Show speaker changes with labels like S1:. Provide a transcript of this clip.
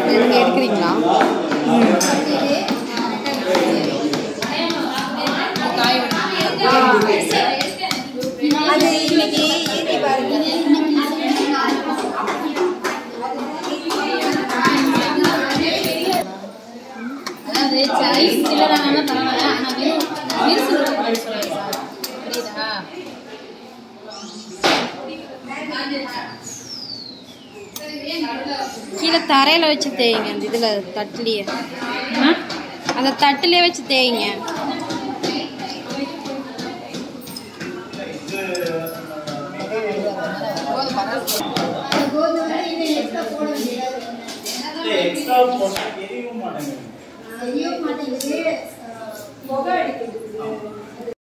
S1: நீங்கள் எடுக்கிறீங்களா
S2: அது இன்னைக்கு ஏற்றி பாருங்க
S3: அதாவது சைஸ் சில்லறாங்கன்னா பரவாயில்ல ஆனால் வெறும் விரிசு அப்படி சொல்லுங்க சார் புரியுதா
S1: கீழே தரையில் வச்சு தேய்ங்க அந்த இதில் தட்டுலேயே அந்த தட்டுலேயே வச்சு தேய்ங்க
S4: எக்ஸ்ட்ரா போட்டா எரியவும் மாட்டேங்குது
S2: தெரிய மாட்டேங்குது புகை அடிக்குது